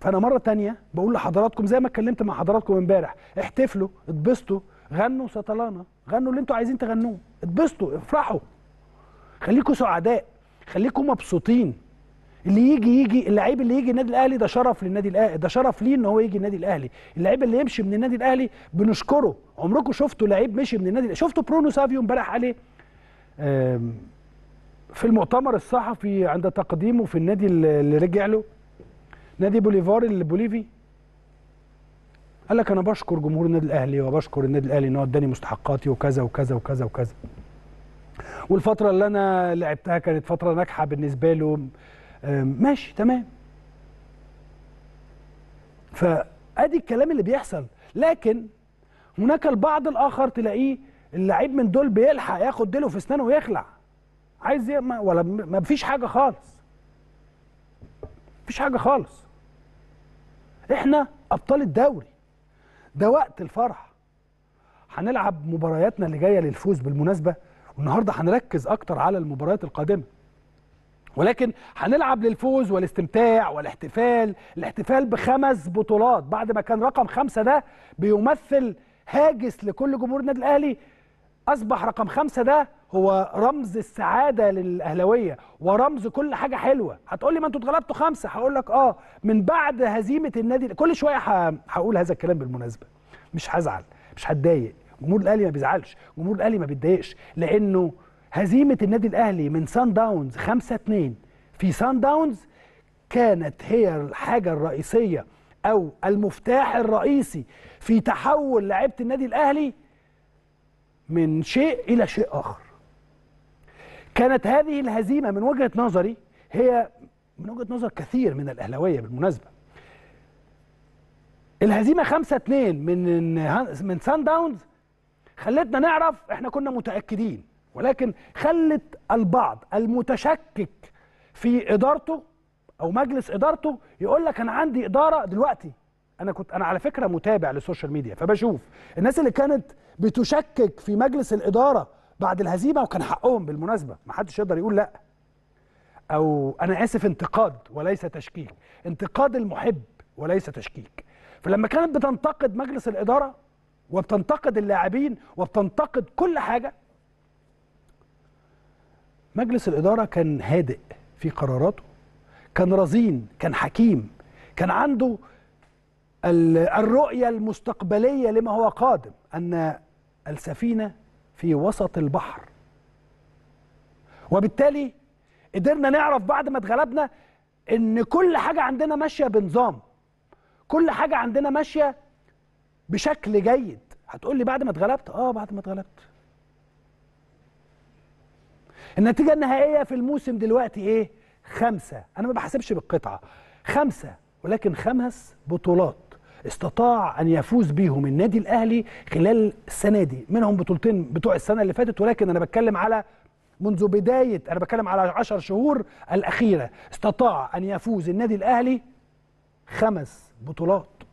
فانا مره تانية بقول لحضراتكم زي ما اتكلمت مع حضراتكم امبارح احتفلوا اتبسطوا غنوا سطلانه غنوا اللي انتوا عايزين تغنوه اتبسطوا افرحوا خليكوا سعداء خليكوا مبسوطين اللي يجي يجي اللعيب اللي يجي النادي الاهلي ده شرف للنادي الاهلي ده شرف ليه ان هو يجي النادي الاهلي اللعيب اللي يمشي من النادي الاهلي بنشكره عمركم شفتوا لعيب مشي من النادي شفتوا برونو سافيو امبارح عليه آم، في المؤتمر الصحفي عند تقديمه في النادي اللي اللي رجع له نادي بوليفار البوليفي قال لك انا بشكر جمهور النادي الاهلي وبشكر النادي الاهلي ان هو اداني مستحقاتي وكذا وكذا وكذا وكذا والفتره اللي انا لعبتها كانت فتره ناجحه بالنسبه له آم، ماشي تمام فادي الكلام اللي بيحصل لكن هناك البعض الاخر تلاقيه اللعيب من دول بيلحق ياخد ديله في اسنانه ويخلع عايز ي- ما ولا ما فيش حاجه خالص مفيش حاجه خالص احنا ابطال الدوري ده وقت الفرح هنلعب مبارياتنا اللي جايه للفوز بالمناسبه والنهارده هنركز اكتر على المباريات القادمه ولكن هنلعب للفوز والاستمتاع والاحتفال الاحتفال بخمس بطولات بعد ما كان رقم خمسة ده بيمثل هاجس لكل جمهور النادي الأهلي أصبح رقم خمسة ده هو رمز السعادة للأهلوية ورمز كل حاجة حلوة هتقول لي ما انتوا اتغلبتوا خمسة هقول لك اه من بعد هزيمة النادي كل شوية ه- هقول هذا الكلام بالمناسبة مش هزعل مش هتضايق جمهور الأهلي ما بيزعلش جمهور الأهلي ما بيتضايقش لأنه هزيمة النادي الأهلي من سان داونز 5 2 في سان داونز كانت هي الحاجة الرئيسية أو المفتاح الرئيسي في تحول لعيبة النادي الأهلي من شيء إلى شيء آخر كانت هذه الهزيمة من وجهة نظري هي من وجهة نظر كثير من الأهلاوية بالمناسبة الهزيمة 5 2 من من سان داونز خلتنا نعرف احنا كنا متأكدين ولكن خلت البعض المتشكك في ادارته او مجلس ادارته يقول لك انا عندي اداره دلوقتي انا كنت انا على فكره متابع للسوشيال ميديا فبشوف الناس اللي كانت بتشكك في مجلس الاداره بعد الهزيمه وكان حقهم بالمناسبه ما حدش يقدر يقول لا او انا اسف انتقاد وليس تشكيك انتقاد المحب وليس تشكيك فلما كانت بتنتقد مجلس الاداره وبتنتقد اللاعبين وبتنتقد كل حاجه مجلس الإدارة كان هادئ في قراراته كان رزين كان حكيم كان عنده ال- الرؤية المستقبلية لما هو قادم أن السفينة في وسط البحر وبالتالي قدرنا نعرف بعد ما اتغلبنا ان كل حاجة عندنا ماشية بنظام كل حاجة عندنا ماشية بشكل جيد هتقول لي بعد ما اتغلبت اه بعد ما اتغلبت النتيجة النهائية في الموسم دلوقتي ايه؟ خمسة، أنا ما بحسبش بالقطعة، خمسة ولكن خمس بطولات استطاع أن يفوز بيهم النادي الأهلي خلال السنة دي، منهم بطولتين بتوع السنة اللي فاتت ولكن أنا بتكلم على منذ بداية أنا بتكلم على عشر شهور الأخيرة، استطاع أن يفوز النادي الأهلي خمس بطولات.